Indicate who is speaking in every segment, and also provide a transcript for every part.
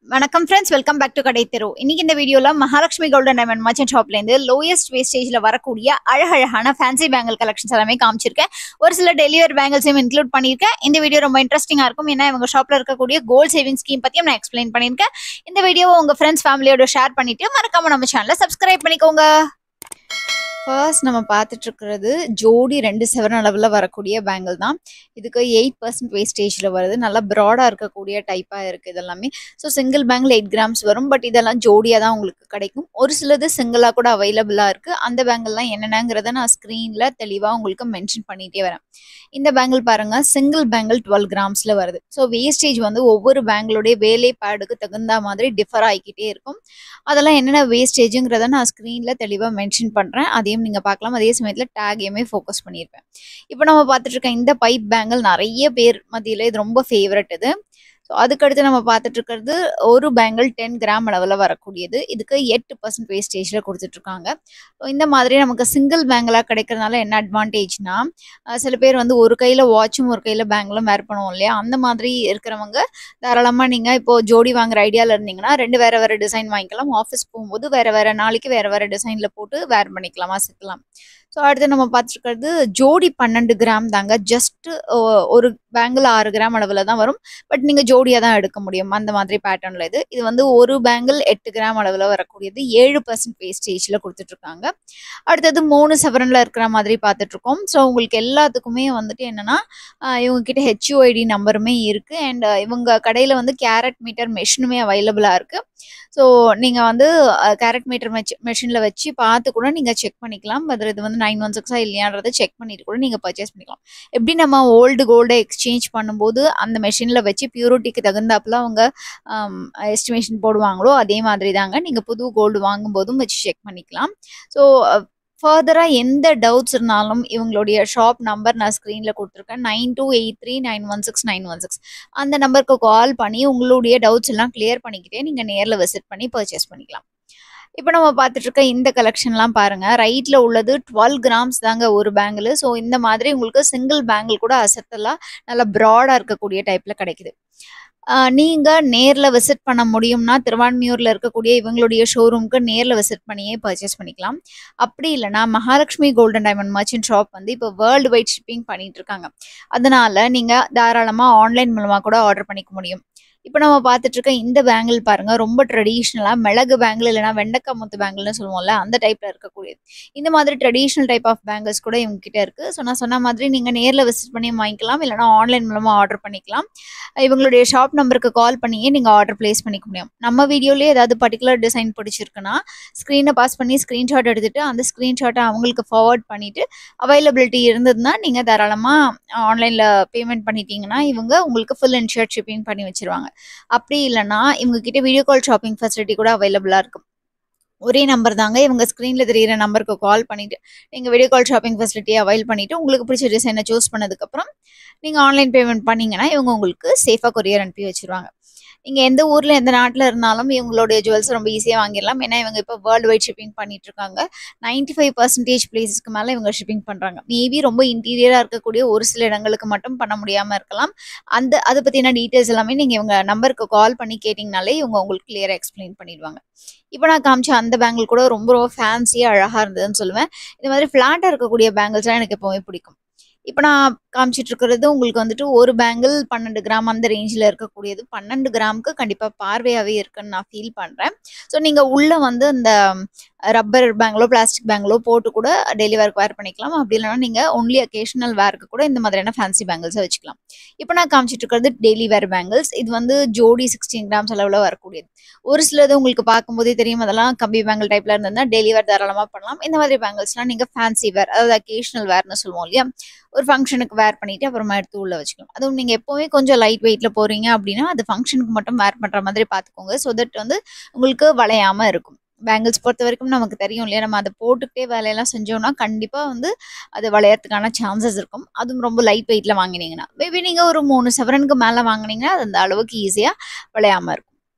Speaker 1: வணக்கம் friends welcome back to கடை தெரு இன்னைக்கு இந்த வீடியோல மகாலட்சுமி கோல்டன் டைமண்ட் மர்ச்சன்ட் ஷாப்ல இருந்து லோயஸ்ட் வேஸ்டேஜ்ல வரக்கூடிய அழகழகான ஃபேன்சி பேங்கிள் கலெக்ஷன்ஸ் எல்லாமே காமிச்சிருக்கேன் ஒரு சில டெலிவரி பேங்கிள்ஸையும் இன்க்ளூட் பண்ணியிருக்கேன் இந்த வீடியோ ரொம்ப இன்ட்ரெஸ்டிங்கா இருக்கும் ஏன்னா இவங்க ஷாப்ல இருக்கக்கூடிய கோல்ட் சேவிங் ஸ்கீம் பத்தியும் நான் எக்ஸ்பிளைன் பண்ணியிருக்கேன் இந்த வீடியோவை உங்க ஃப்ரெண்ட்ஸ் ஃபேமிலியோட ஷேர் பண்ணிட்டு மறக்காம நம்ம சேனலை சப்ஸ்கிரைப் பண்ணிக்கோங்க ஃபர்ஸ்ட் நம்ம பார்த்துட்டு இருக்கிறது ஜோடி ரெண்டு செவன் அளவில் வரக்கூடிய பேங்கிள் தான் இதுக்கு எயிட் பர்சன்ட் வேஸ்டேஜில் வருது நல்லா ப்ராடாக இருக்கக்கூடிய டைப்பாக இருக்குது இதெல்லாமே ஸோ சிங்கிள் பேங்கில் எயிட் கிராம்ஸ் வரும் பட் இதெல்லாம் ஜோடியாக தான் உங்களுக்கு கிடைக்கும் ஒரு சிலது சிங்கிளாக கூட அவைலபிளாக இருக்குது அந்த பேங்கிள்லாம் என்னென்னங்கிறத நான் ஸ்க்ரீனில் தெளிவாக உங்களுக்கு மென்ஷன் பண்ணிகிட்டே வரேன் இந்த பேங்கிள் பாருங்கள் சிங்கிள் பேங்கிள் டுவெல் கிராம்ஸில் வருது ஸோ வேஸ்டேஜ் வந்து ஒவ்வொரு பேங்கிளுடைய வேலைப்பாடுக்கு தகுந்த மாதிரி டிஃபர் ஆகிக்கிட்டே இருக்கும் அதெல்லாம் என்னென்ன வேஸ்டேஜுங்கிறத நான் ஸ்க்ரீனில் தெளிவாக மென்ஷன் பண்ணுறேன் அதையும் நீங்கள் பார்க்கலாம் அதே சமயத்தில் டேகையுமே ஃபோக்கஸ் பண்ணியிருப்பேன் இப்போ நம்ம பார்த்துட்டு இருக்க இந்த பைப் பேங்கிள் நிறைய பேர் மத்தியில் இது ரொம்ப ஃபேவரட் இது ஸோ அதுக்கடுத்து நம்ம பார்த்துட்டு இருக்கிறது ஒரு பேங்கிள் டென் கிராம் அளவில் வரக்கூடியது இதுக்கு எட்டு பர்சன்ட் வேஸ்டேஜில் கொடுத்துட்ருக்காங்க ஸோ இந்த மாதிரி நமக்கு சிங்கிள் பேங்கிளாக கிடைக்கிறதுனால என்ன அட்வான்டேஜ்னா சில பேர் வந்து ஒரு கையில் வாட்சும் ஒரு கையில் பேங்கிளும் வேர் பண்ணுவோம் இல்லையா அந்த மாதிரி இருக்கிறவங்க தாராளமாக நீங்கள் இப்போது ஜோடி வாங்குற ஐடியாவில் இருந்தீங்கன்னா ரெண்டு வேறு வேறு டிசைன் வாங்கிக்கலாம் ஆஃபீஸ் போகும்போது வேறு வேறு நாளைக்கு வேறு வேறு டிசைனில் போட்டு வேர் பண்ணிக்கலாம் அசைக்கலாம் ஸோ அடுத்து நம்ம பார்த்துருக்கிறது ஜோடி பன்னெண்டு கிராம் தாங்க ஜஸ்ட் ஒரு பேங்கிள் ஆறு கிராம் அளவில் தான் வரும் பட் நீங்கள் ஜோடியாக தான் எடுக்க முடியும் அந்த மாதிரி பேட்டர்னில் இது இது வந்து ஒரு பேங்கிள் எட்டு கிராம் அளவில் வரக்கூடியது ஏழு பர்சன்ட் வேஸ்டேஜில் கொடுத்துட்ருக்காங்க அடுத்தது மூணு செவரனில் இருக்கிற மாதிரி பார்த்துட்ருக்கோம் ஸோ உங்களுக்கு எல்லாத்துக்குமே வந்துட்டு என்னென்னா இவங்கக்கிட்ட ஹெச்யூஐடி நம்பருமே இருக்குது அண்ட் இவங்க கடையில் வந்து கேரட் மீட்டர் மெஷினுமே அவைலபிளாக இருக்குது ஸோ நீங்கள் வந்து கேரட் மீட்டர் மெச் மெஷினில் வச்சு பார்த்து கூட நீங்கள் செக் பண்ணிக்கலாம் அதில் இது வந்து நைன் ஒன் சிக்ஸா இல்லையான்றதை செக் பண்ணிட்டு கூட நீங்கள் பர்ச்சேஸ் பண்ணிக்கலாம் எப்படி நம்ம ஓல்டு கோல்டை எக்ஸ்சேஞ்ச் பண்ணும்போது அந்த மெஷினில் வச்சு பியூரிட்டிக்கு தகுந்தாப்புல அவங்க எஸ்டிமேஷன் போடுவாங்களோ அதே மாதிரி தாங்க நீங்கள் புது கோல்டு வாங்கும்போதும் வச்சு செக் பண்ணிக்கலாம் ஸோ ஃபர்தராக எந்த டவுட்ஸ் இருந்தாலும் இவங்களுடைய ஷாப் நம்பர் நான் ஸ்க்ரீனில் கொடுத்துருக்கேன் nine two eight three nine one six nine one six அந்த நம்பருக்கு கால் பண்ணி உங்களுடைய டவுட்ஸ் எல்லாம் கிளியர் பண்ணிக்கிட்டே நீங்கள் நேரில் விசிட் பண்ணி பர்ச்சேஸ் பண்ணிக்கலாம் இப்போ நம்ம பார்த்துட்டு இருக்க இந்த கலெக்ஷன்லாம் பாருங்க ரைட்ல உள்ளது டுவெல் கிராம்ஸ் தாங்க ஒரு பேங்கிள் ஸோ இந்த மாதிரி உங்களுக்கு சிங்கிள் பேங்கிள் கூட அசத்தெல்லாம் நல்லா ப்ராடாக இருக்கக்கூடிய டைப்ல கிடைக்குது நீங்க நேர்ல விசிட் பண்ண முடியும்னா திருவான்மியூர்ல இருக்கக்கூடிய இவங்களுடைய ஷோரூம்க்கு நேர்ல விசிட் பண்ணியே பர்ச்சேஸ் பண்ணிக்கலாம் அப்படி இல்லைனா Mahalakshmi golden diamond merchant shop வந்து இப்போ வேர்ல்டு வைட் ஷிப்பிங் பண்ணிட்டு இருக்காங்க அதனால நீங்க தாராளமா ஆன்லைன் மூலமா கூட ஆர்டர் பண்ணிக்க முடியும் இப்போ நம்ம பார்த்துட்டு இருக்க இந்த பேங்கிள் பாருங்க ரொம்ப ட்ரெடிஷ்னலாக மிளகு பேங்கிள் இல்லைனா வெண்டைக்காய் முத்து பேங்கிள்னு சொல்லுவோம்ல அந்த டைப்ல இருக்கக்கூடியது இந்த மாதிரி ட்ரெடிஷ்னல் டைப் ஆஃப் பேங்கிள்ஸ் கூட இவங்க கிட்ட இருக்கு ஸோ நான் சொன்ன மாதிரி நீங்க நேரில் விசிட் பண்ணி வாங்கிக்கலாம் இல்லைனா ஆன்லைன் மூலமா ஆர்டர் பண்ணிக்கலாம் இவங்களுடைய ஷாப் நம்பருக்கு கால் பண்ணியே நீங்க ஆர்டர் பிளேஸ் பண்ணிக்க முடியும் நம்ம வீடியோலேயே ஏதாவது பர்டிகுலர் டிசைன் பிடிச்சிருக்குன்னா ஸ்க்ரீனை பாஸ் பண்ணி ஸ்க்ரீன்ஷாட் எடுத்துட்டு அந்த ஸ்க்ரீன்ஷாட்டை அவங்களுக்கு ஃபார்வர்ட் பண்ணிட்டு அவைலபிலிட்டி இருந்ததுன்னா நீங்க தாராளமா ஆன்லைன்ல பேமெண்ட் பண்ணிட்டீங்கன்னா இவங்க உங்களுக்கு ஃபுல் இன்ஷர்ட் ஷிப்பிங் பண்ணி வச்சிருவாங்க அப்படி இல்லைன்னா இவங்க கிட்ட வீடியோ கால் ஷாப்பிங் ஃபெசிலிட்டி கூட அவைலபிளாக இருக்கும் ஒரே நம்பர் தாங்க இவங்க ஸ்க்ரீனில் தெரியிற நம்பருக்கு கால் பண்ணிவிட்டு நீங்கள் வீடியோ கால் ஷாப்பிங் ஃபெசிலிட்டியை அவைல் பண்ணிவிட்டு உங்களுக்கு பிடிச்ச டிசைனை சூஸ் பண்ணதுக்கப்புறம் நீங்கள் ஆன்லைன் பேமெண்ட் பண்ணிங்கன்னா இவங்க உங்களுக்கு சேஃபாக கொரியர் அனுப்பி வச்சுருவாங்க நீங்கள் எந்த ஊரில் எந்த நாட்டில் இருந்தாலும் இவங்களுடைய ஜுவல்ஸ் ரொம்ப ஈஸியாக வாங்கிடலாம் ஏன்னா இவங்க இப்போ வேர்ல்டு வைட் ஷிப்பிங் பண்ணிட்டு இருக்காங்க நைன்டி ஃபைவ் பர்சன்டேஜ் பிளேசஸ்க்கு மேலே இவங்க ஷிப்பிங் பண்ணுறாங்க மேபி ரொம்ப இன்டீரியராக இருக்கக்கூடிய ஒரு சில இடங்களுக்கு மட்டும் பண்ண முடியாமல் இருக்கலாம் அந்த அதை பற்றின டீட்டெயில்ஸ் எல்லாமே நீங்கள் இவங்க நம்பருக்கு கால் பண்ணி கேட்டிங்கனாலே இவங்க உங்களுக்கு கிளியராக எக்ஸ்பிளைன் பண்ணிடுவாங்க இப்போ நான் காமிச்ச அந்த பேங்கிள் கூட ரொம்ப ரொம்ப ஃபேன்சியாக அழகாக இருந்ததுன்னு சொல்லுவேன் இந்த மாதிரி ஃப்ளாட்டாக இருக்கக்கூடிய பேங்கிள்ஸ்லாம் எனக்கு எப்போவுமே பிடிக்கும் இப்போ நான் காமிச்சிட்டு இருக்கிறது உங்களுக்கு வந்துட்டு ஒரு பேங்கிள் பன்னெண்டு கிராம் அந்த ரேஞ்சில் இருக்கக்கூடியது பன்னெண்டு கிராமுக்கு கண்டிப்பாக பார்வையாகவே இருக்குன்னு நான் ஃபீல் பண்ணுறேன் ஸோ நீங்கள் உள்ளே வந்து அந்த ரப்பர் பேங்கிளோ பிளாஸ்டிக் பேங்கிளோ போட்டு கூட டெய்லி வேர்க்கு வேர் பண்ணிக்கலாம் அப்படி இல்லைனா நீங்கள் ஒன்லி அக்கேஷனல் வேர்க்கு கூட இந்த மாதிரியான ஃபேன்சி பேங்கிள்ஸை வச்சுக்கலாம் இப்போ நான் காமிச்சிட்டு இருக்கிறது டெய்லி வேர் பேங்கிள்ஸ் இது வந்து ஜோடி சிக்ஸ்டீன் கிராம்ஸ் அளவில் வரக்கூடியது ஒரு சிலது உங்களுக்கு பார்க்கும்போதே தெரியும் அதெல்லாம் கம்பி பேங்கிள் டைப்பில் இருந்ததுன்னா டெய்லி வேர் தாராளமாக பண்ணலாம் இந்த மாதிரி பேங்கிள்ஸ்லாம் நீங்கள் ஃபேன்சி வேர் அதாவது அக்கேஷனல் வேர்னு சொல்லுவோம் இல்லையா ஒரு ஃபங்க்ஷனுக்கு வேர் பண்ணிட்டு அப்புறமா எடுத்து உள்ள வச்சுக்கலாம் அதுவும் நீங்கள் எப்போவுமே கொஞ்சம் லைட் வெயிட்டில் போகிறீங்க அப்படின்னா அது ஃபங்க்ஷனுக்கு மட்டும் வேர் பண்ணுற மாதிரி பார்த்துக்கோங்க ஸோ தட் வந்து உங்களுக்கு வளையாமல் இருக்கும் பேங்கிள்ஸ் பொறுத்த வரைக்கும் நமக்கு தெரியும் இல்லையா நம்ம அதை போட்டுக்கிட்டே வேலையெல்லாம் செஞ்சோம்னா கண்டிப்பாக வந்து அது வளையறதுக்கான சான்சஸ் இருக்கும் அதுவும் ரொம்ப லைட் வெயிட்டில் வாங்கினீங்கன்னா மேபி நீங்கள் ஒரு மூணு செவரனுக்கு மேலே வாங்கினீங்கன்னா அது அந்த அளவுக்கு ஈஸியாக வளையாமல் இருக்கும்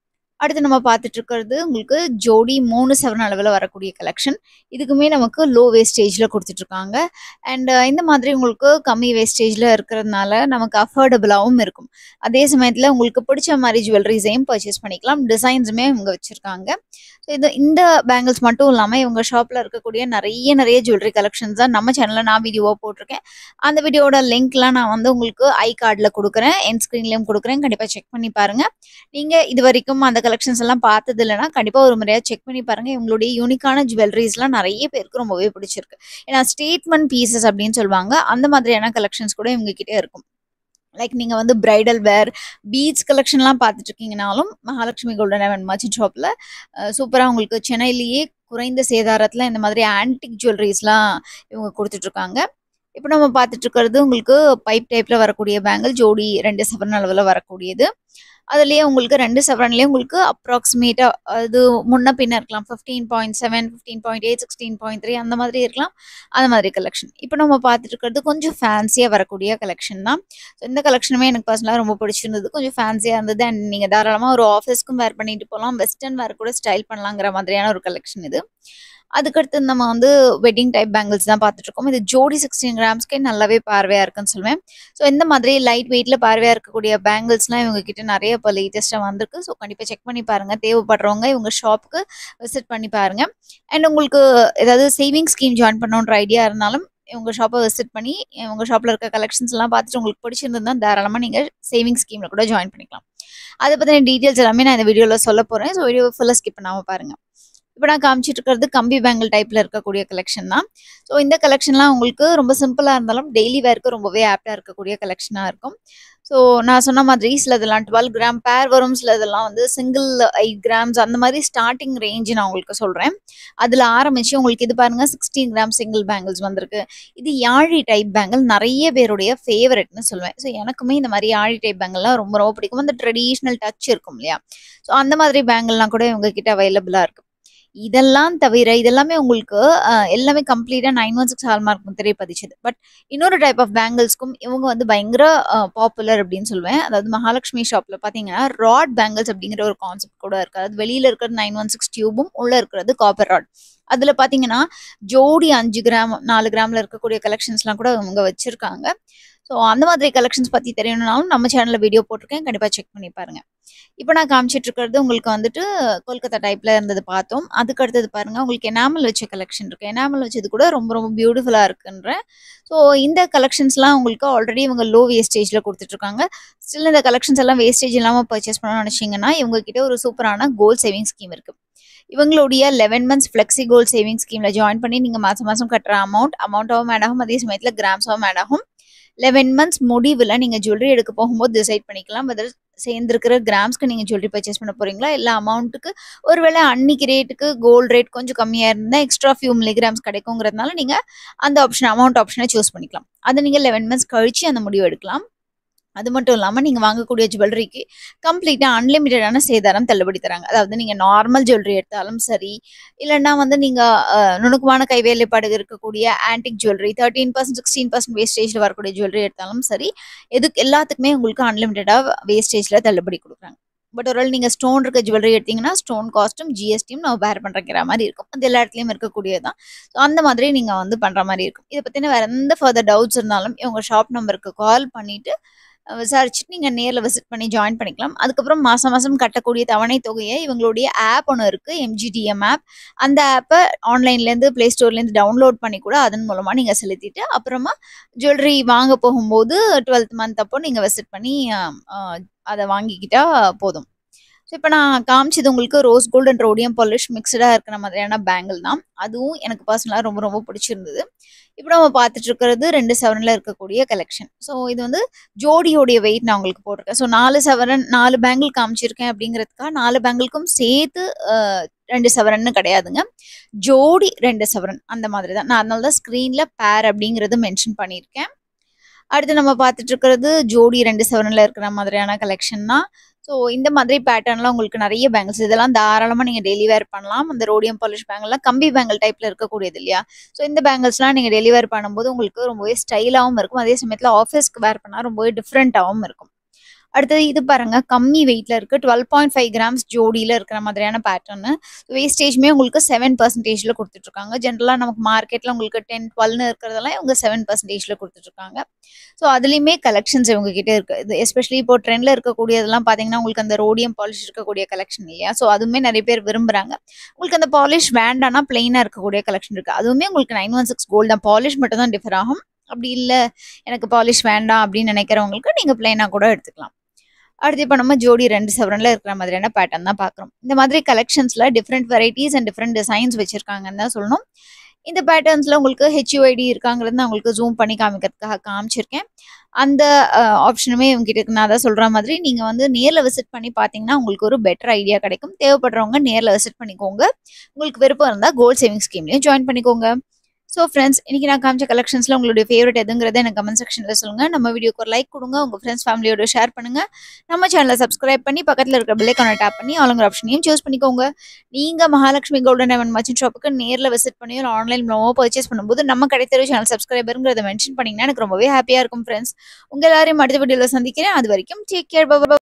Speaker 1: அடுத்து நம்ம பார்த்துட்டு இருக்கிறது உங்களுக்கு ஜோடி மூணு சவரன் அளவில் வரக்கூடிய கலெக்ஷன் இதுக்குமே நமக்கு லோ வேஸ்டேஜில் கொடுத்துட்ருக்காங்க அண்ட் இந்த மாதிரி உங்களுக்கு கம்மி வேஸ்டேஜில் இருக்கிறதுனால நமக்கு அஃபோர்டபுளாகவும் இருக்கும் அதே சமயத்தில் உங்களுக்கு பிடிச்ச மாதிரி ஜுவல்லரிஸையும் பர்ச்சேஸ் பண்ணிக்கலாம் டிசைன்ஸுமே இவங்க வச்சுருக்காங்க ஸோ இது இந்த பேங்கிள்ஸ் மட்டும் இல்லாமல் இவங்க ஷாப்பில் இருக்கக்கூடிய நிறைய நிறைய ஜுவல்லரி கலெக்ஷன்ஸ் தான் நம்ம சேனலில் நான் வீடியோவாக போட்டிருக்கேன் அந்த வீடியோட லிங்க்லாம் நான் வந்து உங்களுக்கு ஐ கார்டில் கொடுக்குறேன் என் ஸ்க்ரீன்லேயும் கொடுக்குறேன் கண்டிப்பாக செக் பண்ணி பாருங்கள் நீங்கள் இது வரைக்கும் அந்த கலெக்ஷன்ஸ் எல்லாம் பார்த்தது இல்லைன்னா கண்டிப்பாக ஒரு முறையாக செக் பண்ணி பாருங்கள் இவங்களுடைய யூனிக்கான ஜுவல்லரிஸ்லாம் நிறைய பேருக்கு ரொம்பவே பிடிச்சிருக்கு ஏன்னா ஸ்டேட்மெண்ட் பீசஸ் அப்படின்னு சொல்லுவாங்க அந்த மாதிரியான கலெக்ஷன்ஸ் கூட இவங்க கிட்டே இருக்கும் லைக் நீங்கள் வந்து பிரைடல் வேர் பீட்ஸ் கலெக்ஷன்லாம் பார்த்துட்டு இருக்கீங்கனாலும் மகாலட்சுமி கோல்டன் டைமண்ட் மர்ச்சன்ட் ஷாப்பில் சூப்பராக உங்களுக்கு சென்னையிலேயே குறைந்த சேதாரத்தில் இந்த மாதிரி ஆன்டிக் ஜுவல்லரிஸ்லாம் இவங்க கொடுத்துட்ருக்காங்க இப்போ நம்ம பார்த்துட்டு இருக்கிறது உங்களுக்கு பைப் டைப்பில் வரக்கூடிய பேங்கிள் ஜோடி ரெண்டு சவரன் அளவில் வரக்கூடியது அதுலேயே உங்களுக்கு ரெண்டு சவரன்லேயே உங்களுக்கு அப்ராக்சிமேட்டாக அது முன்ன பின்ன இருக்கலாம் fifteen point seven fifteen point eight sixteen point three அந்த மாதிரி இருக்கலாம் அந்த மாதிரி கலெக்ஷன் இப்போ நம்ம பார்த்துட்டு இருக்கிறது கொஞ்சம் ஃபேன்சியாக வரக்கூடிய கலெக்ஷன் தான் ஸோ இந்த கலெக்ஷனுமே எனக்கு பர்சனலாக ரொம்ப பிடிச்சிருந்தது கொஞ்சம் ஃபேன்சியாக இருந்தது அண்ட் நீங்கள் தாராளமாக ஒரு ஆஃபீஸ்க்கும் வேர் பண்ணிட்டு போகலாம் வெஸ்டர்ன் வேர் கூட ஸ்டைல் பண்ணலாங்கிற மாதிரியான ஒரு கலெக்ஷன் இது அதுக்கடுத்து நம்ம வந்து வெட்டிங் டைப் பேங்கிள்ஸ் தான் பார்த்துட்டு இருக்கோம் இது ஜோடி சிக்ஸ்டீன் கிராம்ஸ்க்கே நல்லாவே பார்வையாக இருக்குன்னு சொல்லுவேன் ஸோ இந்த மாதிரி லைட் வெயிட்டில் பார்வையாக இருக்கக்கூடிய பேங்கிள்ஸ்லாம் இவங்க கிட்ட நிறைய இப்போ லேட்டஸ்ட்டாக வந்திருக்கு ஸோ கண்டிப்பாக செக் பண்ணி பாருங்கள் தேவைப்படுறவங்க இவங்க ஷாப்புக்கு விசிட் பண்ணி பாருங்கள் அண்ட் உங்களுக்கு ஏதாவது சேவிங் ஸ்கீம் ஜாயின் பண்ணணுன்ற ஐடியா இருந்தாலும் இவங்க ஷாப்பை விசிட் பண்ணி உங்கள் ஷாப்பில் இருக்க கலெக்ஷன்ஸ் எல்லாம் பார்த்துட்டு உங்களுக்கு பிடிச்சிருந்ததுன்னா தாராளமாக நீங்கள் சேவிங் ஸ்கீமில் கூட ஜாயின் பண்ணிக்கலாம் அதை பற்றின டீட்டெயில்ஸ் எல்லாமே நான் இந்த வீடியோவில் சொல்ல போகிறேன் ஸோ வீடியோ ஃபுல்லாக ஸ்கிப் பண்ணாமல் பாருங்கள் இப்போ நான் காமிச்சிட்டு இருக்கிறது கம்பி பேங்கிள் டைப்பில் இருக்கக்கூடிய கலெக்ஷன் தான் ஸோ இந்த கலெக்ஷன்லாம் உங்களுக்கு ரொம்ப சிம்பிளாக இருந்தாலும் டெய்லி வேர்க்கு ரொம்பவே ஆப்டாக இருக்கக்கூடிய கலெக்ஷனாக இருக்கும் ஸோ நான் சொன்ன மாதிரி சிலதெல்லாம் டுவெல் கிராம் பேர் வரும் சிலதெல்லாம் வந்து சிங்கிள் எயிட் கிராம்ஸ் அந்த மாதிரி ஸ்டார்டிங் ரேஞ்ச் நான் உங்களுக்கு சொல்கிறேன் அதில் ஆரம்பித்து உங்களுக்கு இது பாருங்கள் சிக்ஸ்டீன் கிராம் சிங்கிள் பேங்கிள்ஸ் வந்திருக்கு இது யாழி டைப் பேங்கிள் நிறைய பேருடைய ஃபேவரெட்னு சொல்லுவேன் ஸோ எனக்குமே இந்த மாதிரி யாழி டைப் பேங்கிள்லாம் ரொம்ப ரொம்ப பிடிக்கும் அந்த ட்ரெடிஷ்னல் டச் இருக்கும் இல்லையா ஸோ அந்த மாதிரி பேங்கிள்லாம் கூட இவங்க கிட்ட அவைலபிளாக இருக்குது இதெல்லாம் தவிர இதெல்லாமே உங்களுக்கு எல்லாமே கம்ப்ளீட்டாக நைன் ஒன் சிக்ஸ் ஹால்மார்க் முத்திரை பதிச்சது பட் இன்னொரு டைப் ஆஃப் பேங்கிள்ஸ்க்கும் இவங்க வந்து பயங்கர பாப்புலர் அப்படின்னு சொல்லுவேன் அதாவது மகாலட்சுமி ஷாப்பில் பார்த்தீங்கன்னா ராட் பேங்கிள்ஸ் அப்படிங்கிற ஒரு கான்செப்ட் கூட இருக்குது அதாவது வெளியில் இருக்கிறது நைன் ஒன் சிக்ஸ் டியூபும் உள்ளே இருக்கிறது காப்பர் ராட் அதில் பார்த்தீங்கன்னா ஜோடி அஞ்சு கிராம் நாலு கிராமில் இருக்கக்கூடிய கலெக்ஷன்ஸ்லாம் கூட இவங்க வச்சுருக்காங்க ஸோ அந்த மாதிரி கலெக்ஷன்ஸ் பற்றி தெரியணும்னாலும் நம்ம சேனலில் வீடியோ போட்டிருக்கேன் கண்டிப்பாக செக் பண்ணி பாருங்கள் இப்போ நான் காமிச்சிட்டு இருக்கிறது உங்களுக்கு வந்துட்டு கொல்கத்தா டைப்பில் இருந்தது பார்த்தோம் அதுக்கு அடுத்தது பாருங்கள் உங்களுக்கு எனாமல் வச்ச கலெக்ஷன் இருக்குது எனாமல் வச்சது கூட ரொம்ப ரொம்ப பியூட்டிஃபுல்லாக இருக்குன்ற ஸோ இந்த கலெக்ஷன்ஸ்லாம் உங்களுக்கு ஆல்ரெடி இவங்க லோ வேஸ்டேஜில் கொடுத்துட்ருக்காங்க ஸ்டில் இந்த கலெக்ஷன்ஸ் எல்லாம் வேஸ்டேஜ் இல்லாமல் பர்ச்சேஸ் பண்ணணும்னு நினச்சிங்கன்னா இவங்க கிட்ட ஒரு சூப்பரான கோல்ட் சேவிங் ஸ்கீம் இருக்குது இவங்களுடைய eleven months flexi gold saving ஸ்கீமில் ஜாயின் பண்ணி நீங்கள் மாதம் மாதம் கட்டுற அமௌண்ட் அமௌண்ட்டாகவும் ஆட் ஆகும் அதே சமயத்தில் கிராம்ஸாகவும் ஆட் ஆகும் லெவன் மந்த்ஸ் முடிவில் நீங்கள் ஜுவல்லரி எடுக்க போகும்போது டிசைட் பண்ணிக்கலாம் வெதர் சேர்ந்துருக்கிற கிராம்ஸ்க்கு நீங்கள் ஜுவல்லரி பர்ச்சேஸ் பண்ண போகிறீங்களா இல்லை அமௌண்ட்டுக்கு ஒருவேளை அன்னைக்கு ரேட்டுக்கு கோல்டு ரேட் கொஞ்சம் கம்மியாக இருந்தால் எக்ஸ்ட்ரா ஃபியூ மில்லிகிராம்ஸ் கிடைக்குங்கிறதுனால நீங்கள் அந்த ஆப்ஷன் அமௌண்ட் ஆப்ஷனை சூஸ் பண்ணிக்கலாம் அதை நீங்கள் லெவன் மந்த்ஸ் கழித்து அந்த முடிவு எடுக்கலாம் அது மட்டும் இல்லாமல் நீங்கள் வாங்கக்கூடிய ஜுவல்லரிக்கு கம்ப்ளீட்டாக அன்லிமிட்டடான சேதாரம் தள்ளுபடி தராங்க அதாவது நீங்கள் நார்மல் ஜுவல்லரி எடுத்தாலும் சரி இல்லைன்னா வந்து நீங்கள் நுணுக்கமான கைவேலைப்பாடு இருக்கக்கூடிய antique jewellery thirteen percent sixteen percent வேஸ்டேஜில் வரக்கூடிய ஜுவல்லரி எடுத்தாலும் சரி எதுக்கு எல்லாத்துக்குமே உங்களுக்கு அன்லிமிட்டடாக வேஸ்டேஜில் தள்ளுபடி கொடுக்குறாங்க பட் ஒரு நீங்கள் ஸ்டோன் இருக்க ஜுவல்லரி எடுத்தீங்கன்னா ஸ்டோன் காஸ்ட்டும் ஜிஎஸ்டியும் நம்ம பேர் பண்ணுறங்கிற மாதிரி இருக்கும் அது எல்லா இடத்துலையும் இருக்கக்கூடியதான் ஸோ அந்த மாதிரி நீங்கள் வந்து பண்ணுற மாதிரி இருக்கும் இதை பற்றின வேறு எந்த ஃபர்தர் டவுட்ஸ் இருந்தாலும் இவங்க ஷாப் நம்பருக்கு கால் பண்ணிவிட்டு விசாரிச்சுட்டு நீங்கள் நேரில் விசிட் பண்ணி ஜாயின் பண்ணிக்கலாம் அதுக்கப்புறம் மாதம் மாதம் கட்டக்கூடிய தவணை தொகையை இவங்களுடைய ஆப் ஒன்று இருக்குது எம்ஜிடிஎம் ஆப் அந்த ஆப்பை ஆன்லைன்லேருந்து ப்ளே ஸ்டோர்லேருந்து டவுன்லோட் பண்ணி கூட அதன் மூலமாக நீங்கள் செலுத்திட்டு அப்புறமா ஜுவல்லரி வாங்க போகும்போது டுவெல்த் மந்த் அப்போ நீங்கள் விசிட் பண்ணி அதை வாங்கிக்கிட்டா போதும் ஸோ இப்போ நான் காமிச்சது உங்களுக்கு rose gold and rhodium polish மிக்சடாக இருக்கிற மாதிரியான பேங்கிள் தான் அதுவும் எனக்கு பர்சனலாக ரொம்ப ரொம்ப பிடிச்சிருந்தது இப்போ நம்ம பார்த்துட்டு இருக்கிறது ரெண்டு செவனில் இருக்கக்கூடிய கலெக்ஷன் ஸோ இது வந்து ஜோடியோடைய வெயிட் நான் உங்களுக்கு போட்டிருக்கேன் ஸோ நாலு செவரன் நாலு பேங்கிள் காமிச்சிருக்கேன் அப்படிங்கிறதுக்காக நாலு பேங்கிள்க்கும் சேர்த்து ரெண்டு செவரன்னு கிடையாதுங்க ஜோடி ரெண்டு செவரன் அந்த மாதிரி தான் நான் அதனால தான் ஸ்க்ரீனில் பேர் அப்படிங்கிறது மென்ஷன் பண்ணியிருக்கேன் அடுத்து நம்ம பார்த்துட்டு இருக்கிறது ஜோடி ரெண்டு செவனில் இருக்கிற மாதிரியான கலெக்ஷன் தான் ஸோ இந்த மாதிரி பேட்டர்ன்லாம் உங்களுக்கு நிறைய பேங்கிள்ஸ் இதெல்லாம் தாராளமாக நீங்கள் டெய்லி வேர் பண்ணலாம் அந்த ரோடியம் பாலிஷ் பேங்கிள்லாம் கம்பி பேங்கிள் டைப்பில் இருக்கக்கூடியது இல்லையா ஸோ இந்த பேங்கிள்ஸ்லாம் நீங்கள் டெய்லி வேர் பண்ணும்போது உங்களுக்கு ரொம்பவே ஸ்டைலாகவும் இருக்கும் அதே சமயத்தில் ஆஃபீஸ்க்கு வேர் பண்ணால் ரொம்பவே டிஃப்ரெண்ட்டாகவும் இருக்கும் அடுத்தது இது பாருங்க கம்மி வெயிட்ல இருக்கு டுவெல் பாயிண்ட் ஃபைவ் கிராம்ஸ் ஜோடியில் இருக்கிற மாதிரியான பேட்டர்னு வேஸ்டேஜ்மே உங்களுக்கு செவன் பர்சன்டேஜில் கொடுத்துட்ருக்காங்க ஜென்ரலாக நமக்கு மார்க்கெட்டில் உங்களுக்கு டென் டுவெல்னு இருக்கிறதெல்லாம் இவங்க செவன் பர்சன்டேஜில் கொடுத்துட்ருக்காங்க ஸோ அதுலேயுமே கலெக்ஷன்ஸ் இவங்க கிட்ட இருக்கு இது எஸ்பெஷலி இப்போ ட்ரெண்டில் இருக்கக்கூடியதெல்லாம் பார்த்தீங்கன்னா உங்களுக்கு அந்த ரோடியம் பாலிஷ் இருக்கக்கூடிய கலெக்ஷன் இல்லையா ஸோ அதுவுமே நிறைய பேர் விரும்புறாங்க உங்களுக்கு அந்த பாலிஷ் வேண்டானா பிளெயினாக இருக்கக்கூடிய கலெக்ஷன் இருக்கு அதுவுமே உங்களுக்கு நைன் ஒன் சிக்ஸ் கோல்டு தான் பாலிஷ் மட்டும் தான் டிஃபர் ஆகும் அப்படி இல்லை எனக்கு பாலிஷ் வேண்டாம் அப்படின்னு நினைக்கிறவங்களுக்கு நீங்கள் பிளெயினாக கூட எடுத்துக்கலாம் அடுத்து இப்போ நம்ம ஜோடி ரெண்டு செவரனில் இருக்கிற மாதிரியான பேட்டர்ன் தான் பார்க்குறோம் இந்த மாதிரி கலெக்ஷன்ஸில் different varieties and different designs வச்சுருக்காங்கன்னு தான் சொல்லணும் இந்த பேட்டர்ன்ஸில் உங்களுக்கு ஹெச்யூஐடி இருக்காங்கிறது நான் உங்களுக்கு ஜூம் பண்ணி காமிக்கிறதுக்காக காமிச்சிருக்கேன் அந்த ஆப்ஷனுமே உங்ககிட்ட இருக்கு நான் தான் சொல்கிற மாதிரி நீங்கள் வந்து நேரில் விசிட் பண்ணி பார்த்தீங்கன்னா உங்களுக்கு ஒரு பெட்டர் ஐடியா கிடைக்கும் தேவைப்படுறவங்க நேரில் விசிட் பண்ணிக்கோங்க உங்களுக்கு விருப்பம் இருந்தால் கோல்ட் சேவிங் ஸ்கீம்லையும் ஜாயின் பண்ணிக்கோங்க ஸோ ஃப்ரெண்ட்ஸ் இன்னைக்கு நான் காமிச்ச கலெக்ஷன்ஸ்ல உங்களுடைய ஃபேவரட் எதுங்கிறத எனக்கு கமெண்ட் செக்ஷனில் சொல்லுங்க நம்ம வீடியோக்கு ஒரு லைக் கொடுங்க உங்க ஃப்ரெண்ட்ஸ் ஃபேமிலியோட ஷேர் பண்ணுங்க நம்ம சேனலை சப்ஸ்கிரைப் பண்ணி பக்கத்தில் இருக்கிற பில்லைக்கான டேப் பண்ணி ஆளுங்கிற ஆப்ஷனையும் சூஸ் பண்ணிக்கோங்க நீங்க மகாலட்சுமி கோல்டன் எவன் மச்சின் ஷாப்புக்கு நேரில் விசிட் பண்ணி ஒரு ஆன்லைன் மூலமாக பர்ச்சேஸ் பண்ணும்போது நம்ம கிடைத்தரு சேனல் சப்ஸ்கிரைபருங்கிறத மென்ஷன் பண்ணீங்கன்னா எனக்கு ரொம்பவே ஹாப்பியாக இருக்கும் ஃப்ரெண்ட்ஸ் உங்க எல்லாரையும் அடுத்த வீடியோவில் சந்திக்கிறேன் அது வரைக்கும் டேக் கேர்